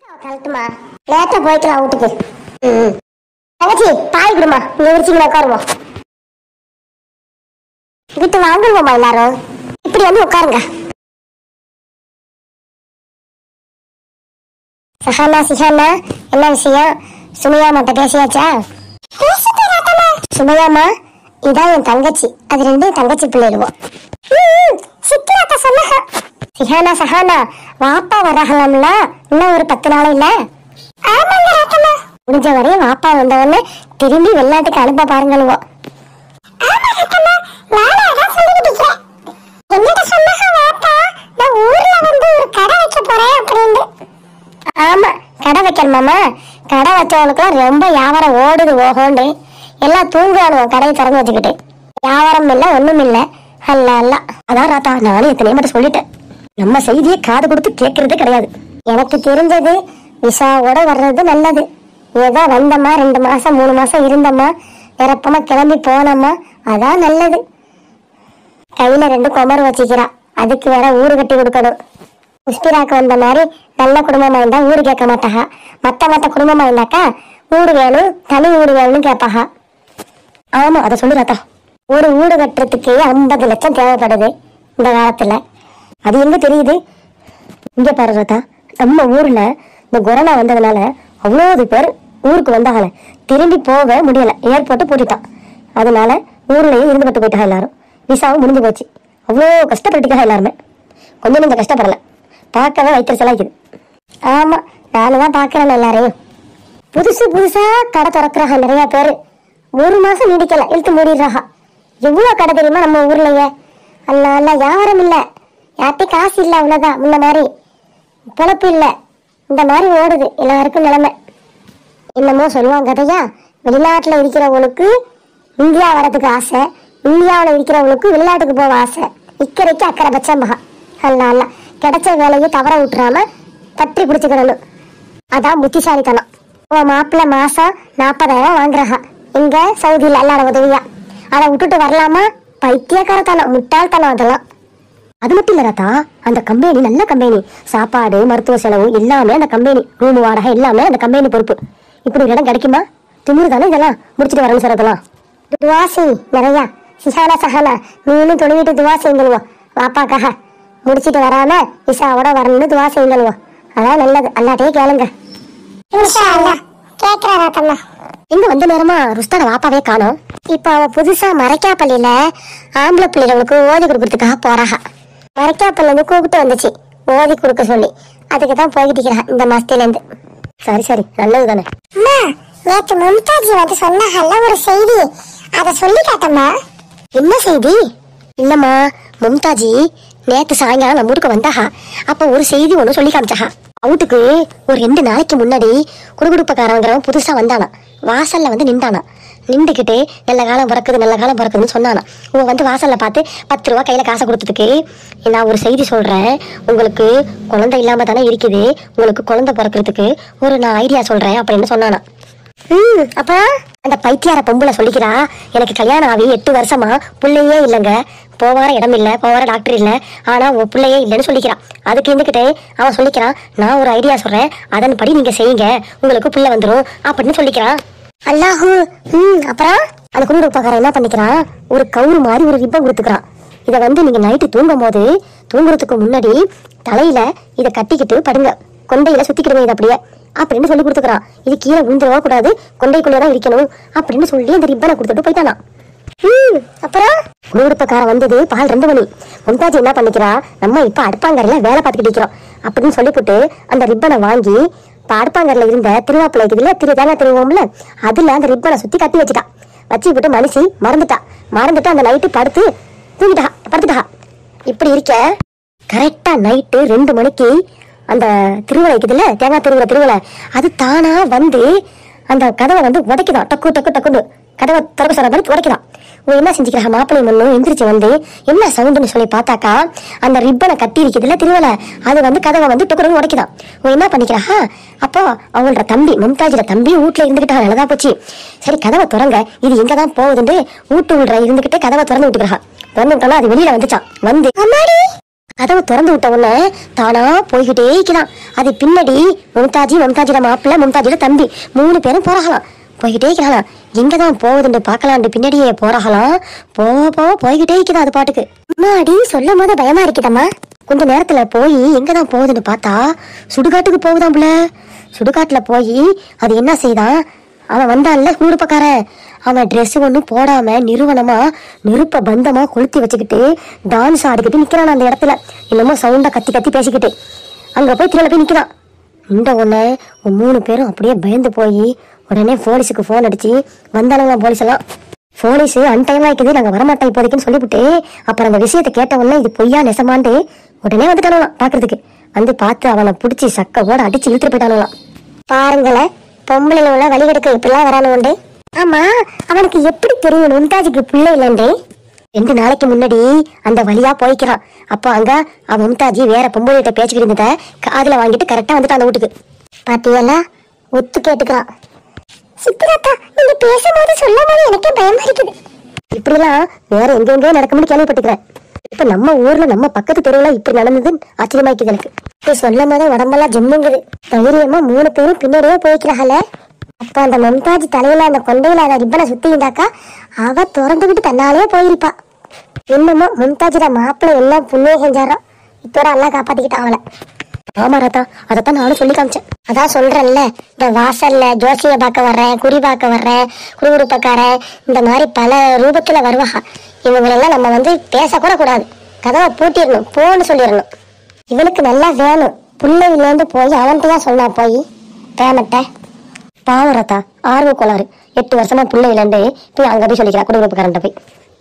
கழட்டுமா லேட்டா போய்க்கலாம் வீட்டுக்கு ம் தங்கச்சி பாய் கொடுமா இங்க விரிச்சிங்களா உட்காருவோம் வீட்டு வாங்குவோமா எல்லாரும் இப்படி வந்து உட்காருங்க சஹானா சிஹானா என்ன விஷயம் சுமையா மட்ட பேசியாச்சா சுமையாமா இதான் என் தங்கச்சி அது ரெண்டு தங்கச்சி பிள்ளைடுவோம் சித்திராத்த சொன்னாங்க சிஹானா சஹானா வாப்பா வராகலாம்ல இன்னும் ஒரு பத்து நாள் இல்ல ஆமாங்க ராத்தம்மா முடிஞ்ச வரையும் வாப்பா வந்தவொடனே திரும்பி வெளிநாட்டுக்கு அனுப்ப பாருங்களுவோம் ஆமா கடை வைக்கணுமாமா கடை வச்சவனுக்குலாம் ரொம்ப வியாபாரம் ஓடுது ஓஹோண்டு எல்லாம் தூங்குவானுவோம் கடையை திறந்து வச்சுக்கிட்டு வியாபாரம் இல்ல ஒண்ணும் இல்ல அல்ல அல்ல அதான் ராத்தா நானும் எத்தனையோ மட்டும் சொல்லிட்டேன் நம்ம செய்தியை காது கொடுத்து கேட்கறதே கிடையாது எனக்கு தெரிஞ்சது விசாவோட வர்றது நல்லது ஏதோ வந்தம்மா ரெண்டு மாசம் மூணு மாசம் இருந்தம்மா நிரப்பமா கிளம்பி போனோமா அதான் நல்லது கையில ரெண்டு குமர் வச்சுக்கிறா அதுக்கு வேற ஊரு கட்டி கொடுக்கணும் புஷ்பிராக்கு வந்த மாதிரி நல்ல குடும்பமா இருந்தா ஊரு கேட்க மாட்டாங்க மத்த மத்த குடும்பமா இருந்தாக்கா ஊடு வேணும் தனி ஊடு வேணும்னு கேட்பாங்க ஆமா அதை சொல்லு ராத்தா ஒரு வீடு கட்டுறதுக்கு ஐம்பது லட்சம் தேவைப்படுது இந்த காலத்துல அது எங்க தெரியுது இங்க பாரு ராத்தா நம்ம ஊர்ல இந்த கொரோனா வந்ததுனால அவ்வளவு பேர் ஊருக்கு வந்தாங்களே திரும்பி போக முடியல ஏர்போர்ட் பூட்டிட்டான் அதனால ஊர்லயே இருந்துபட்டு போயிட்டாங்க எல்லாரும் விசாவும் முடிஞ்சு போச்சு அவ்வளோ கஷ்டப்பட்டுட்டாங்க எல்லாருமே கொஞ்சம் கொஞ்சம் கஷ்டப்படல பார்க்கவே வயிற்றுச்சலா இருக்குது ஆமா நானும் தான் பார்க்கறேன் எல்லாரையும் புதுசு புதுசா கடை திறக்கிறாங்க நிறைய பேரு ஒரு மாசம் நீடிக்கல இழுத்து மூடிடுறாங்க எவ்வளவு கடை தெரியுமா நம்ம ஊர்லயே அல்ல அல்ல வியாபாரம் இல்ல யார்கிட்டயும் காசு இல்ல அவ்வளவுதான் முன்ன மாதிரி பொழப்பு இல்ல இந்த மாதிரி ஓடுது எல்லாருக்கும் நிலைமை என்னமோ சொல்லுவாங்க கதையா வெளிநாட்டுல இருக்கிறவங்களுக்கு இந்தியா வரதுக்கு ஆசை இந்தியாவுல இருக்கிறவங்களுக்கு வெளிநாட்டுக்கு போக ஆசை இக்கரைக்கு அக்கறை பட்சம் மகா அல்ல அல்ல கிடைச்ச வேலையை தவற விட்டுறாம பற்றி பிடிச்சுக்கிடணும் அதான் புத்திசாலித்தனம் உன் மாப்பிள்ள மாசம் நாற்பதாயிரம் வாங்குறாங்க இங்க சவுதியில் அல்லாட உதவியா அதை விட்டுட்டு வரலாமா பைத்தியக்காரத்தனம் முட்டாள்தனம் அதெல்லாம் அது மட்டும் இல்ல ராத்தா அந்த கம்பெனி நல்ல கம்பெனி சாப்பாடு மருத்துவ செலவு எல்லாமே அந்த கம்பெனி ரூம் வாடகை எல்லாமே அந்த கம்பெனி பொறுப்பு இப்படி ஒரு இடம் கிடைக்குமா திமிரு தானே இதெல்லாம் முடிச்சுட்டு வரணும் சார் அதெல்லாம் துவாசி நிறையா சிஹானா சஹானா நீனும் தொழுவிட்டு துவா செய்யுங்களுவோம் வாப்பாக்காக முடிச்சிட்டு வராம விசாவோட வரணும்னு துவா செய்யுங்களுவோம் அதான் நல்லது அல்லாட்டையே கேளுங்க கேக்குறாராத்தம்மா எங்க வந்த நேரமா ருஸ்தான வாப்பாவே காணோம் இப்ப அவ புதுசா மறைக்காப்பள்ளியில ஆம்பளை பிள்ளைகளுக்கு ஓதி கொடுக்கறதுக்காக போறாக மறைக்காப்பள்ளில இருந்து கூப்பிட்டு வந்துச்சு ஓதி கொடுக்க சொல்லி அதுக்கு தான் போய்கிட்டு இருக்கிறான் இந்த மாசத்துல இருந்து சரி சரி நல்லது தானே நேற்று மும்தாஜி வந்து சொன்னாங்கல்ல ஒரு செய்தி அத சொல்லி காட்டம்மா என்ன செய்தி இல்லம்மா மும்தாஜி நேத்து சாயங்காலம் நம்ம ஊருக்கு வந்தாஹா அப்ப ஒரு செய்தி ஒண்ணு சொல்லி காமிச்சாஹா அவுட்டுக்கு ஒரு ரெண்டு நாளைக்கு முன்னாடி குடுகுடுப்பக்காரங்கிறவன் புதுசா வந்தானா வாசல்ல வந்து நின்றானா நின்றுக்கிட்டு நல்ல காலம் பிறக்குது நல்ல காலம் பிறக்குதுன்னு சொன்னானா உங்க வந்து வாசல்ல பார்த்து பத்து ரூபா கையில காசை கொடுத்ததுக்கு நான் ஒரு செய்தி சொல்றேன் உங்களுக்கு குழந்தை இல்லாம தானே இருக்குது உங்களுக்கு குழந்தை பிறக்கிறதுக்கு ஒரு நான் ஐடியா சொல்றேன் அப்படின்னு சொன்னானா ம் அப்ப அந்த பைத்தியார பொம்பளை சொல்லிக்கிறா எனக்கு கல்யாணம் ஆகி எட்டு வருஷமா புள்ளையே இல்லைங்க போவார இடம் இல்ல போவார டாக்டர் இல்ல ஆனா உன் பிள்ளையே இல்லைன்னு சொல்லிக்கிறான் அதுக்கு இருந்துகிட்டே அவன் சொல்லிக்கிறான் நான் ஒரு ஐடியா சொல்றேன் அதன்படி நீங்க செய்யுங்க உங்களுக்கு புள்ள வந்துரும் அப்படின்னு சொல்லிக்கிறான் அல்லாஹூ ம் அப்புறம் அந்த குண்டு உப்பக்காரன் என்ன பண்ணிக்கிறான் ஒரு கவுரு மாதிரி ஒரு ரிப்பன் கொடுத்துக்கிறான் இதை வந்து நீங்க நைட்டு தூங்கும் போது தூங்குறதுக்கு முன்னாடி தலையில இதை கட்டிக்கிட்டு படுங்க கொண்டையில சுத்திக்கிடுங்க இது அப்படியே அப்படின்னு சொல்லி கொடுத்துக்கிறான் இது கீழே விழுந்துடவா கூடாது கொண்டைக்குள்ளே தான் இருக்கணும் அப்படின்னு சொல்லி அந்த ரிப்பனை கொடுத்துட்டு போயிட்டானா ம் அப்புறம் குடுப்பக்காரன் வந்தது பால் ரெண்டு மணி மும்தாஜ் என்ன பண்ணிக்கிறா நம்ம இப்ப அடுப்பாங்கரையில வேலை பார்த்துக்கிட்டு இருக்கிறோம் அப்படின்னு சொல்லிவிட்டு அந்த ரிப்பனை வாங்கி இப்ப அடுப்பாங்கரையில இருந்த திருவாப்பிள்ளை இருக்குதுல்ல திரு தேங்காய் திருவோம்ல அதுல அந்த ரிப்பனை சுத்தி கட்டி வச்சுட்டா வச்சு விட்டு மனுஷி மறந்துட்டா மறந்துட்டு அந்த நைட்டு படுத்து தூங்கிட்டா படுத்துட்டா இப்படி இருக்க கரெக்டா நைட்டு ரெண்டு மணிக்கு அந்த திருவிழா இருக்குதுல்ல தேங்காய் திருவிழா திருவிழா அது தானா வந்து அந்த கதவை வந்து உடைக்குதான் டக்கு டக்கு டக்குன்னு கதவை திறக்க சொல்ற மாதிரி உடைக்குதான் இவன் என்ன செஞ்சுக்கிறா மாப்பிள்ளை மண்ணு எந்திரிச்சு வந்து என்ன சவுண்டுன்னு சொல்லி பார்த்தாக்கா அந்த ரிப்பனை கட்டி இருக்குதுல்ல திருவிழா அது வந்து கதவை வந்து டக்குனு உடைக்குதான் இவன் என்ன பண்ணிக்கிறா அப்போ அவங்களோட தம்பி மும்தாஜோட தம்பி வீட்டுல இருந்துகிட்டா நல்லதா போச்சு சரி கதவை திறங்க இது எங்க தான் போகுதுன்னு வீட்டு உள்ள இருந்துகிட்டு கதவை திறந்து விட்டுக்கிறா திறந்து விட்டோம்னா அது வெளியில வந்துச்சான் வந்து கதவை திறந்து விட்ட உடனே தானா போய்கிட்டே இருக்கிறான் அது பின்னாடி மும்தாஜி மும்தாஜிட மாப்பிள்ளை மும்தாஜிட தம்பி மூணு பேரும் போறாங்களாம் போய்கிட்டே இருக்கிறான் எங்கதான் போகுதுன்னு பார்க்கலான்ட்டு பின்னாடியே போறாங்களாம் போக போக போய்கிட்டே இருக்கிறான் அது பாட்டுக்கு அம்மாடி சொல்லும் போது பயமா இருக்குதம்மா கொஞ்ச நேரத்துல போய் எங்கதான் போகுதுன்னு பார்த்தா சுடுகாட்டுக்கு போகுதாம் புள்ள சுடுகாட்டுல போய் அது என்ன செய்தான் அவன் வந்தான்ல குடுப்பக்காரன் அவன் Dress ஒன்றும் போடாம நிறுவனமா நெருப்ப பந்தமா கொளுத்தி வச்சுக்கிட்டு டான்ஸ் ஆடிக்கிட்டு நிக்கிறான் அந்த இடத்துல என்னமோ சவுண்டா கத்தி கத்தி பேசிக்கிட்டு அங்க போய் திருவிழா போய் நிக்கிறான் இந்த உடனே மூணு பேரும் அப்படியே பயந்து போய் உடனே போலீஸுக்கு ஃபோன் அடிச்சு வந்தானுங்க போலீஸ் எல்லாம் போலீஸ் அன்டைம் ஆயிக்குது நாங்க வரமாட்டோம் இப்போதைக்குன்னு சொல்லிவிட்டு அப்புறம் அந்த விஷயத்தை கேட்ட உடனே இது பொய்யா நெசமான்ட்டு உடனே வந்துட்டானுலாம் பாக்குறதுக்கு வந்து பார்த்து அவனை பிடிச்சி சக்க ஓட அடிச்சு இழுத்துட்டு போயிட்டானுலாம் பாருங்களேன் பொம்பளைல உள்ள வழிகெடுக்க இப்படிலாம் வரானு உண்டு ஆமா அவனுக்கு எப்படி தெரியும் மும்தாஜுக்கு பிள்ளை இல்லைன்றே ரெண்டு நாளைக்கு முன்னாடி அந்த வழியா போய்க்கிறான் அப்போ அங்க அவன் மும்தாஜி வேற பொம்பளைகிட்ட பேச்சுக்கிட்டு இருந்தத காதுல வாங்கிட்டு கரெக்டா வந்துட்டான் அந்த வீட்டுக்கு பாத்தியெல்லாம் ஒத்து கேட்டுக்கிறான் சித்திராத்தா நீங்க பேசும்போது சொல்லும் போது எனக்கே பயமா இருக்குது இப்படிலாம் வேற எங்கெங்கயோ நடக்கும்னு கேள்விப்பட்டுக்கிறேன் இப்ப நம்ம ஊர்ல நம்ம பக்கத்து தெருவுல இப்படி நடந்தது ஆச்சரியமாக்குது எனக்கு இப்ப சொல்லும் போது உடம்பெல்லாம் ஜம்முங்குது தைரியமா மூணு பேரும் பின்னாடியே போய்க்கிறாங்கல்ல அப்ப அந்த மும்தாஜ் தலையில அந்த கொண்டையில அந்த ரிப்பனை சுத்திக்கிட்டாக்கா அவ திறந்துகிட்டு தன்னாலே போயிருப்பா இன்னமும் மும்தாஜோட மாப்பிள்ளை எல்லாம் புண்ணியம் செஞ்சாரோ இப்போட எல்லாம் காப்பாத்திக்கிட்டான் அவளை ஆமா ராதா அதைத்தான் நானும் சொல்லி காமிச்சேன் அதான் சொல்றேன்ல இந்த வாசல்ல ஜோசிய பார்க்க வர்றேன் குறி பார்க்க வர்றேன் குறுகுறுப்பக்காரன் இந்த மாதிரி பல ரூபத்துல வருவாங்க இவங்களெல்லாம் நம்ம வந்து பேசக்கூட கூடாது கதவை பூட்டிடணும் போன்னு சொல்லிடணும் இவனுக்கு நல்லா வேணும் பிள்ளையிலேருந்து போய் அவன்கிட்ட தான் சொன்னா போய் பேமட்ட பாவம் ராத்தா ஆர்வ கோளாறு எட்டு வருஷமா பிள்ளை இல்லைண்டு போய் அங்க போய் சொல்லிக்கிறா குடுகுறுப்புக்காரன்ட்ட போய்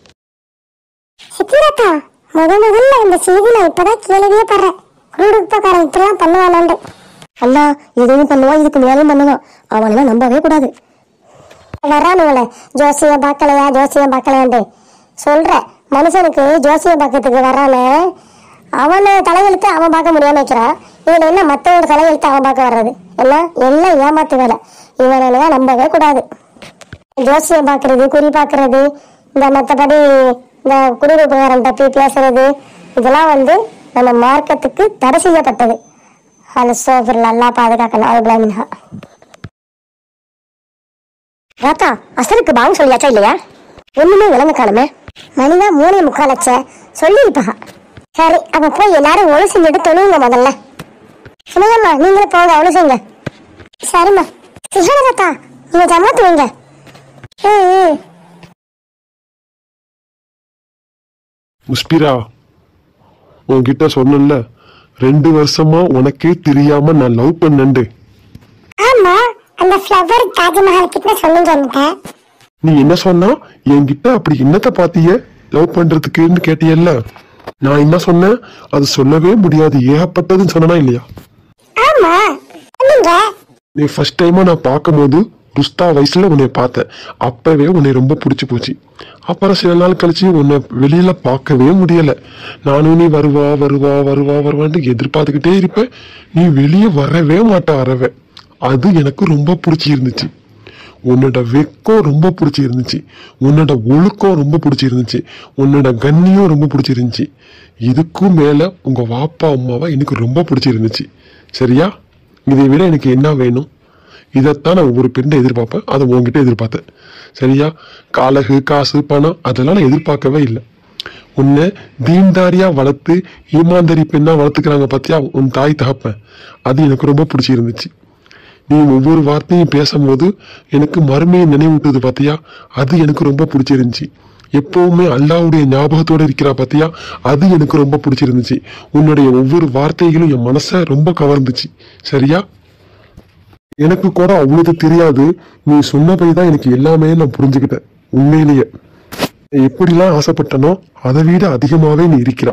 சித்திராத்தா முத முதல்ல இந்த செய்தி நான் இப்பதான் கேள்வியே படுறேன் குடுகுறுப்புக்காரன் இப்படிலாம் பண்ணுவானாண்டு அல்லா எதுவும் பண்ணுவான் இதுக்கு மேலும் பண்ணுவான் அவனெல்லாம் நம்பவே கூடாது வரானுங்களே ஜோசியம் பார்க்கலையா ஜோசியம் பார்க்கலையாண்டு சொல்ற மனுஷனுக்கு ஜோசியம் பார்க்கறதுக்கு வரானே அவனை தலையெழுத்து அவன் பார்க்க முடியாம வைக்கிறான் இவன் என்ன மற்றவங்க தலையெழுத்து அவன் பார்க்க வர்றது எல்லாம் எல்லாம் ஏமாத்து வேலை இவனெல்லாம் நம்பவே கூடாது ஜோசியம் பார்க்கறது குறி பார்க்கறது இந்த மற்றபடி இந்த குடியிருப்புகாரன் தப்பி பேசுறது இதெல்லாம் வந்து நம்ம மார்க்கத்துக்கு தடை செய்யப்பட்டது அது சோஃபர் நல்லா பாதுகாக்கணும் அது மின்ஹா ராத்தா அசலுக்கு பாங்க சொல்லியாச்சா இல்லையா ஒண்ணுமே விளங்க காணுமே மணிதா மூணே முக்காலச்ச சொல்லிருப்பா சரி அப்ப போய் எல்லாரும் ஒழு செஞ்சுட்டு தொழுவுங்க முதல்ல சுமையம்மா நீங்களும் போங்க ஒழு செய்யுங்க சரிம்மா சிஹான ராத்தா நீங்க ஜமாத்து வைங்க ம், ம். முஸ்பிரா உன்கிட்ட சொன்னேன்ல ரெண்டு வருஷமா உனக்கே தெரியாம நான் லவ் பண்ணண்டு ஆமா அந்த ஃப்ளவர் தாஜ்மஹால் கிட்ட சொன்னீங்க நீ என்ன சொன்னா என்கிட்ட அப்படி என்னத்த பாத்திய லவ் பண்றதுக்குன்னு கேட்டியல்ல நான் என்ன சொன்னேன் அது சொல்லவே முடியாது ஏகப்பட்டதுன்னு சொன்னா இல்லையா ஆமா சொன்னீங்க நீ ஃபர்ஸ்ட் டைமா நான் பார்க்கும்போது ருஸ்தா வயசுல உன்னை பார்த்தேன் அப்பவே உன்னை ரொம்ப பிடிச்சி போச்சு அப்புறம் சில நாள் கழிச்சு உன்னை வெளியில பார்க்கவே முடியல நானும் நீ வருவா வருவா வருவா வருவான்னு எதிர்பார்த்துக்கிட்டே இருப்பேன் நீ வெளியே வரவே மாட்ட வரவே அது எனக்கு ரொம்ப பிடிச்சி இருந்துச்சு உன்னோட வெக்கம் ரொம்ப பிடிச்சி இருந்துச்சு உன்னோட ஒழுக்கம் ரொம்ப பிடிச்சி இருந்துச்சு உன்னோட கண்ணியம் ரொம்ப பிடிச்சி இருந்துச்சு இதுக்கும் மேல உங்க வாப்பா அம்மாவா எனக்கு ரொம்ப பிடிச்சி இருந்துச்சு சரியா இதை விட எனக்கு என்ன வேணும் இதைத்தான் நான் ஒவ்வொரு பெண்ணை எதிர்பார்ப்பேன் அதை உன்கிட்ட எதிர்பார்த்தேன் சரியா காலகு காசு பணம் அதெல்லாம் நான் எதிர்பார்க்கவே இல்லை உன்னை தீன்தாரியா வளர்த்து ஈமாந்தரி பெண்ணா வளர்த்துக்கிறாங்க பார்த்தியா உன் தாய் தகப்பன் அது எனக்கு ரொம்ப பிடிச்சி இருந்துச்சு நீ ஒவ்வொரு வார்த்தையும் பேசும்போது எனக்கு மறுமையை நினைவூட்டுது பார்த்தியா அது எனக்கு ரொம்ப பிடிச்சிருந்துச்சு எப்பவுமே அல்லாவுடைய ஞாபகத்தோட இருக்கிறா பார்த்தியா அது எனக்கு ரொம்ப பிடிச்சிருந்துச்சு உன்னுடைய ஒவ்வொரு வார்த்தைகளும் என் மனசை ரொம்ப கவர்ந்துச்சு சரியா எனக்கு கூட அவ்வளவு தெரியாது நீ சொன்னபடி தான் எனக்கு எல்லாமே நான் புரிஞ்சுக்கிட்டேன் உண்மையிலேயே நான் எப்படிலாம் ஆசைப்பட்டனோ அதை விட அதிகமாவே நீ இருக்கிறா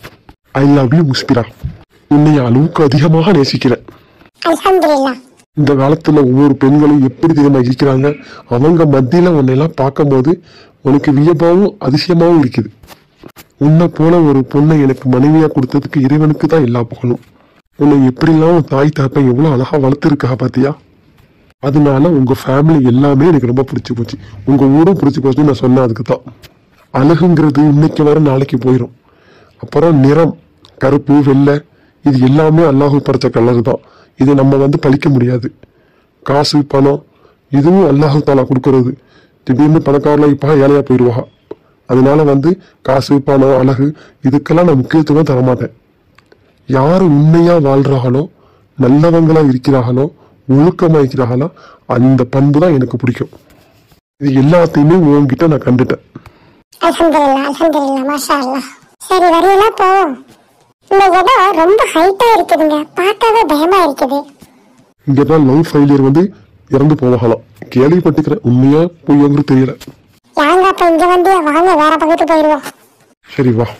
ஐ லவ் யூ முஸ்பிரா உன்னை அளவுக்கு அதிகமாக நேசிக்கிறேன் அல்ஹம்துலில்லாஹ் இந்த காலத்துல ஒவ்வொரு பெண்களும் எப்படி தெரியுமா இருக்கிறாங்க அவங்க மத்தியில உன்னையெல்லாம் பார்க்கும்போது உனக்கு வியப்பாவும் அதிசயமாவும் இருக்குது உன்னை போல ஒரு பொண்ணை எனக்கு மனைவியா கொடுத்ததுக்கு இறைவனுக்கு தான் எல்லா புகழும் உன்னை எப்படிலாம் உன் தாய் தகப்பன் எவ்வளவு அழகா வளர்த்துருக்கா பாத்தியா அதனால உங்க ஃபேமிலி எல்லாமே எனக்கு ரொம்ப பிடிச்சி போச்சு உங்க ஊரும் பிடிச்சி போச்சுன்னு நான் சொன்னேன் அதுக்கு தான் அழகுங்கிறது இன்னைக்கு வர நாளைக்கு போயிடும் அப்புறம் நிறம் கருப்பு வெள்ளை இது எல்லாமே அல்லாஹு படைச்ச கலர் தான் இது நம்ம வந்து பழிக்க முடியாது காசு பணம் இதுவும் அல்லாஹு தாலா கொடுக்கறது திடீர்னு பணக்காரல இப்போ ஏழையா போயிடுவா அதனால வந்து காசு பணம் அழகு இதுக்கெல்லாம் நான் முக்கியத்துவம் தர மாட்டேன் யார் உண்மையா வாழ்றாங்களோ நல்லவங்களா இருக்கிறாங்களோ ஒழுக்கமா இருக்கிறாங்களோ அந்த பண்பு தான் எனக்கு பிடிக்கும் இது எல்லாத்தையுமே உன்கிட்ட நான் கண்டுட்டேன் அல்ஹம்துலில்லாஹ் அல்ஹம்துலில்லாஹ் மாஷா அல்லாஹ் சரி வரையில போவோம் இந்த இடம் ரொம்ப ஹைட்டா இருக்குதுங்க பார்க்கவே பயமா இருக்குது இங்கதான் லவ் ஃபெயிலியர் வந்து இறந்து போவாகலாம் கேள்விப்பட்டுக்கிறேன் உண்மையா பொய்யாங்கிறது தெரியல யாங்க அப்ப இங்க வந்து வாங்க வேற பக்கத்து போயிருவோம் சரி வா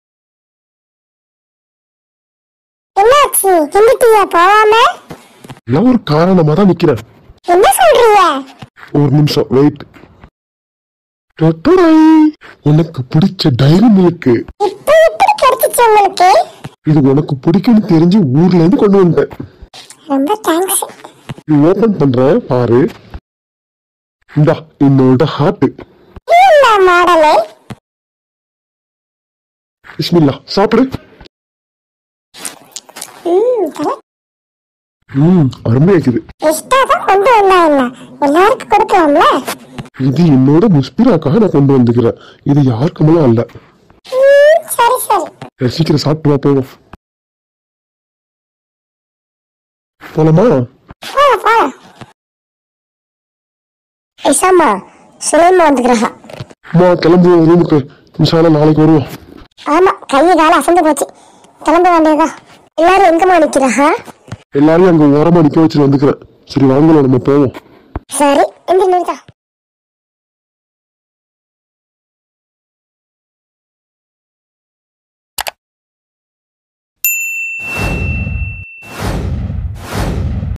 என்னாச்சு எங்கிட்டீங்க போவாம எல்லாம் ஒரு காரணமா தான் நிக்கிறேன் என்ன சொல்றீங்க ஒரு நிமிஷம் வெயிட் உனக்கு பிடிச்ச டைரி மில்க் இப்ப எப்படி கிடைச்சிச்சு உங்களுக்கு இது உனக்கு பிடிக்கும்னு தெரிஞ்சு ஊர்ல இருந்து கொண்டு வந்தேன் ரொம்ப தேங்க்ஸ் இது ஓபன் பண்றேன் பாரு இந்தா என்னோட ஹார்ட் என்ன மாடலு பிஸ்மில்லா சாப்பிடு ம் தல ம் அருமையா இருக்குது எக்ஸ்ட்ரா தான் கொண்டு வந்தா என்ன எல்லாருக்கும் கொடுக்கலாம்ல இது என்னோட முஸ்பிராக்காக நான் கொண்டு வந்துக்கிறேன் இது யாருக்குமெல்லாம் அல்ல ம், சரி சரி சரி, சீக்கிரம் சாப்பிட்டு வா போவோம் போலாமா போலாம் போலாம் இசாமா சுலைமா வந்துக்கிறாங்க அம்மா கிளம்பு ரூமுக்கு மிசால நாளைக்கு வருவோம் ஆமா கை கால அசந்து போச்சு கிளம்ப வேண்டியதா எல்லாரும் எங்கம்மா நிக்கிறாங்க எல்லாரையும் அங்க ஓரமா நிக்க வச்சு வந்துக்கிறேன் சரி வாங்கலாம் நம்ம போவோம் சரி எந்த நிறுத்தா